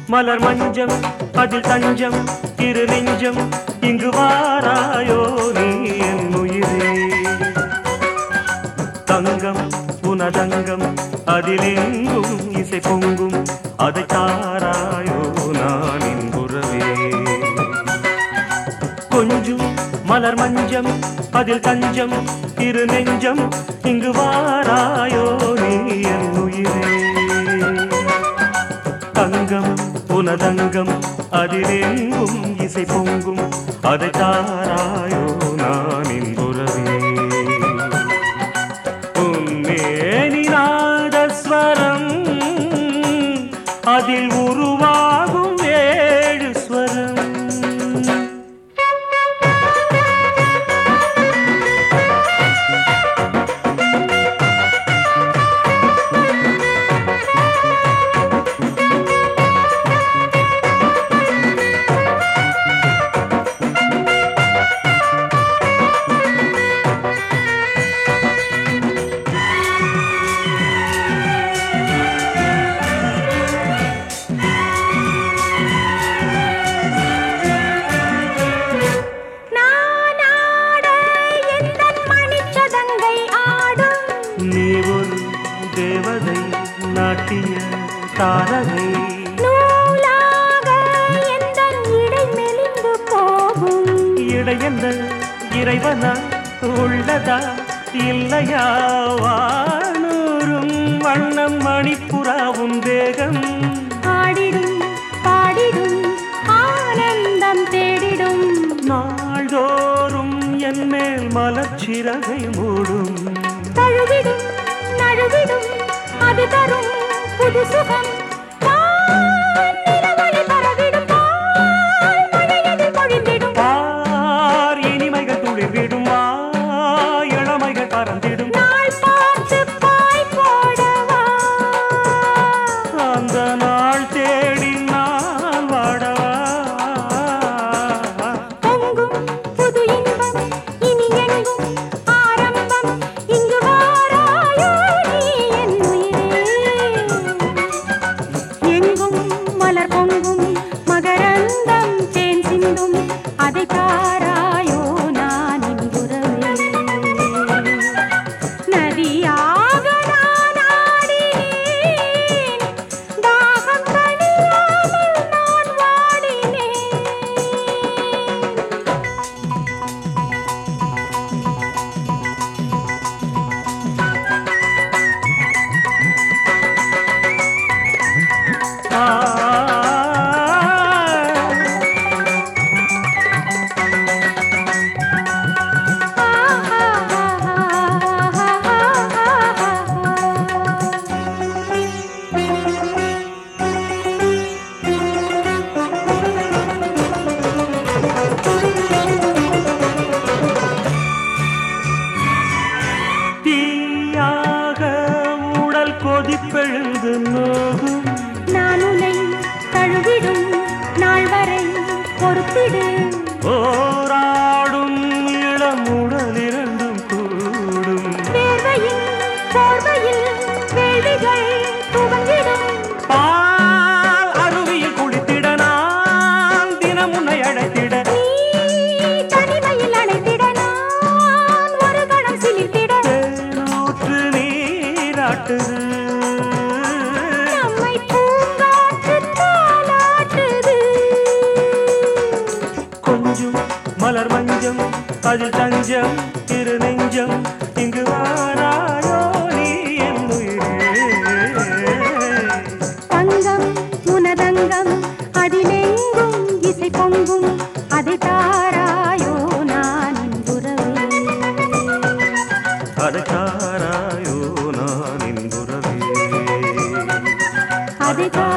மலர் மஞ்சம் அதில் தஞ்சம் இரு நெஞ்சம் இங்கு வாராயோ நீ என் உயிரே தங்கம் உனதங்கம் அதிலெங்கும் இசை பொங்கும் அதை தாராயோ நான் இன்புறவே கொஞ்சம் மலர் மஞ்சம் அதில் தஞ்சம் இரு நெஞ்சம் இங்கு வாராயோ நீ என் உயிரே தங்கம் உனதங்கம் அதிலெங்கும் இசை பொங்கும் அதை தாராயோ நான் இன்புறவே உன்னேனி நாதஸ்வரம் அதில் உருவாகும் ஏழு ஸ்வரம் நானாட எந்தன் மணிச்சதங்கை ஆடும் நீ ஒரு தேவதை நாட்டிய தாரகை நூலாக எந்தன் இடை மெலிந்து போகும் இடையென்ன இறைவனா உள்ளதா இல்லையா வானூரும் வண்ணம் மணிப்புறாவும் தேகம் ஆடிடும் பாடிடும் ஆனந்தம் தேடிடும் நாள்தோறும் என் மேல் மலர்ச்சிறகை மூடும் தழுவிடும் நழுவிடும் அது தரும் புது சுகம் வான் நிலவொளி பரவிடும் பால் மழையதில் பொழிந்திடும் பார் இனிமைகள் துளிர்விடும் வா இளமைகள் பறந்திடும் நாள் பார்த்து பாய் போடவா அந்த நாள் தேடி நான் வாடவா பொங்கும் புது இன்பம் இனி எங்கும் ஆரம்பம் இங்கு வாராயோ நீ என் உயிரே எங்கும் மலர் பொங்கும் மகரந்தம் தேன் சிந்தும் அதை தாராயோ நான் இன்புறவே நதியாக நான் ஆடினேன் தாகம் தணியாமல் நான் வாடினேன் தீயாக உடல் கொதிப்பெழுந்து நோகும் நான் உன்னை தழுவிடும் நாள் வரை பொறுத்திடு போராடும் இளம் உடல் இரண்டும் கூடும் வேர்வையில் போர்வையில் வேள்விகள் துவங்கிடும் பால் அருவியில் குளித்திட நான் தினம் உன்னை அழைத்திட நீ தனிமையில் அணைத்திட நான் ஒரு கணம் சிலிர்த்திட தேனூற்று நீராட்டுது நம்மை பூங்காற்று தாலாட்டுது கொஞ்சம் மலர் மஞ்சம் அதில் தஞ்சம் இரு நெஞ்சம் இங்கு வாராயோ நீ என் உயிரே தங்கம் உனதங்கம் அதிலெங்கும் இசை பொங்கும் அதை தாராயோ நான் இன்புறவே அதற்காராயோ நான் இன்புறவே அதை